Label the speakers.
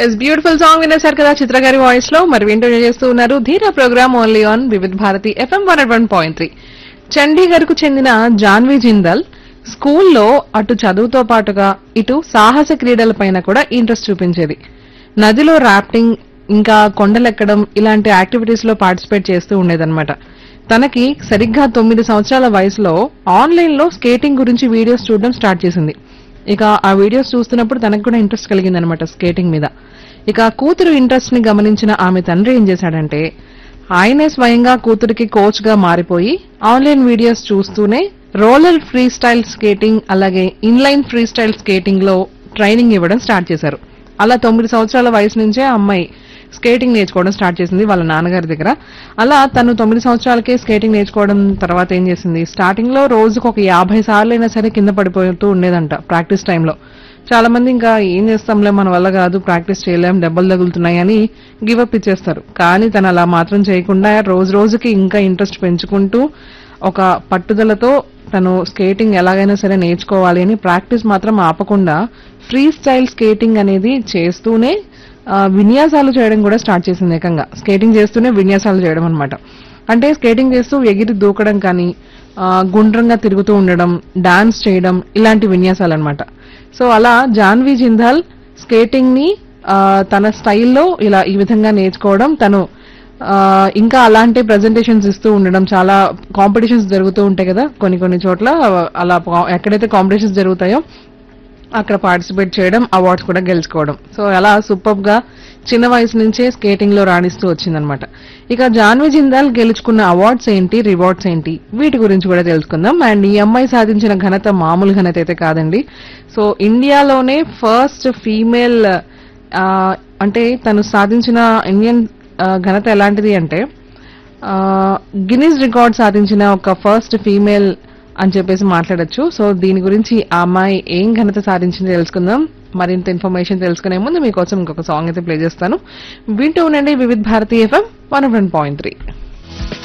Speaker 1: yes beautiful song వినేశారు కదా చిత్ర గారి voice లో మరి వింటూ చేస్తూ ఉన్నారు ధీర program only on Vividh Bharati FM one one point three Chandigarh కు చెందిన జాన్వీ జిందల్ స్కూల్లో అటు చదువుతో పాటుగా ఇటు సాహస క్రీడలపైన కూడా ఇంట్రెస్ట్ చూపించేది నదిలో రాఫ్టింగ్ ఇంకా కొండలెక్కడం ఇలాంటి యాక్టివిటీస్ లో పార్టిసిపేట్ చేస్తూ ఉండేదన్నమాట తనకి సరిగ్గా తొమ్మిది సంవత్సరాల వయసులో ఆన్లైన్ లో స్కేటింగ్ గురించి వీడియోస్ చూడడం స్టార్ట్ చేసింది ఇక ఆ వీడియోస్ చూస్తున్నప్పుడు తనకు కూడా ఇంట్రెస్ట్ కలిగింది అనమాట స్కేటింగ్ మీద ఇక కూతురు ఇంట్రెస్ట్ ని గమనించిన ఆమె తండ్రి ఏం చేశాడంటే ఆయనే స్వయంగా కూతురికి కోచ్ గా మారిపోయి ఆన్లైన్ వీడియోస్ చూస్తూనే రోలర్ ఫ్రీ స్టైల్ స్కేటింగ్ అలాగే ఇన్లైన్ ఫ్రీ స్టైల్ స్కేటింగ్ లో ట్రైనింగ్ ఇవ్వడం స్టార్ట్ చేశారు అలా తొమ్మిది సంవత్సరాల వయసు నుంచే ఆ అమ్మాయి స్కేటింగ్ నేర్చుకోవడం స్టార్ట్ చేసింది వాళ్ళ నాన్నగారి దగ్గర అలా తను తొమ్మిది సంవత్సరాలకే స్కేటింగ్ నేర్చుకోవడం తర్వాత ఏం చేసింది స్టార్టింగ్ లో రోజుకు ఒక యాభై సార్లు అయినా సరే కింద పడిపోతూ ఉండేదంట ప్రాక్టీస్ టైంలో చాలా మంది ఇంకా ఏం చేస్తాంలే మన వల్ల కాదు ప్రాక్టీస్ చేయలేం దెబ్బలు తగులుతున్నాయి అని గివప్ ఇచ్చేస్తారు కానీ తను అలా మాత్రం చేయకుండా రోజు రోజుకి ఇంకా ఇంట్రెస్ట్ పెంచుకుంటూ ఒక పట్టుదలతో తను స్కేటింగ్ ఎలాగైనా సరే నేర్చుకోవాలి అని ప్రాక్టీస్ మాత్రం ఆపకుండా ఫ్రీ స్టైల్ స్కేటింగ్ అనేది చేస్తూనే ఆ, విన్యాసాలు చేయడం కూడా స్టార్ట్ చేసింది ఏకంగా స్కేటింగ్ చేస్తూనే విన్యాసాలు చేయడం అన్నమాట అంటే స్కేటింగ్ చేస్తూ ఎగిరి దూకడం కానీ ఆ, గుండ్రంగా తిరుగుతూ ఉండడం డాన్స్ చేయడం ఇలాంటి విన్యాసాలు అన్నమాట సో అలా జాన్వి జిందాల్ స్కేటింగ్ ని ఆ, తన స్టైల్లో ఇలా ఈ విధంగా నేర్చుకోవడం తను ఆ, ఇంకా అలాంటి ప్రజెంటేషన్స్ ఇస్తూ ఉండడం చాలా కాంపిటీషన్స్ జరుగుతూ ఉంటాయి కదా కొన్ని కొన్ని చోట్ల అలా పా- ఎక్కడైతే కాంపిటీషన్స్ జరుగుతాయో అక్కడ పార్టిసిపేట్ చేయడం అవార్డ్స్ కూడా గెలుచుకోవడం సో అలా సూపర్ గా చిన్న వయసు నుంచే స్కేటింగ్ లో రాణిస్తూ వచ్చిందనమాట ఇక జాన్వి జిందాల్ గెలుచుకున్న అవార్డ్స్ ఏంటి రివార్డ్స్ ఏంటి వీటి గురించి కూడా తెలుసుకుందాం అండ్ ఈ అమ్మాయి సాధించిన ఘనత మామూలు ఘనత అయితే కాదండి సో ఇండియాలోనే ఫస్ట్ ఫీమేల్ అంటే తను సాధించిన ఇండియన్ ఆ, ఘనత ఎలాంటిది అంటే గిన్నీస్ రికార్డ్ సాధించిన ఒక ఫస్ట్ ఫీమేల్ అని చెప్పేసి మాట్లాడొచ్చు సో దీని గురించి ఆ అమ్మాయి ఏం ఘనత సాధించింది తెలుసుకుందాం మరింత ఇన్ఫర్మేషన్ తెలుసుకునే ముందు మీకోసం ఇంకొక సాంగ్ అయితే ప్లే చేస్తాను వింటూ ఉండండి Vividh Bharati FM one point three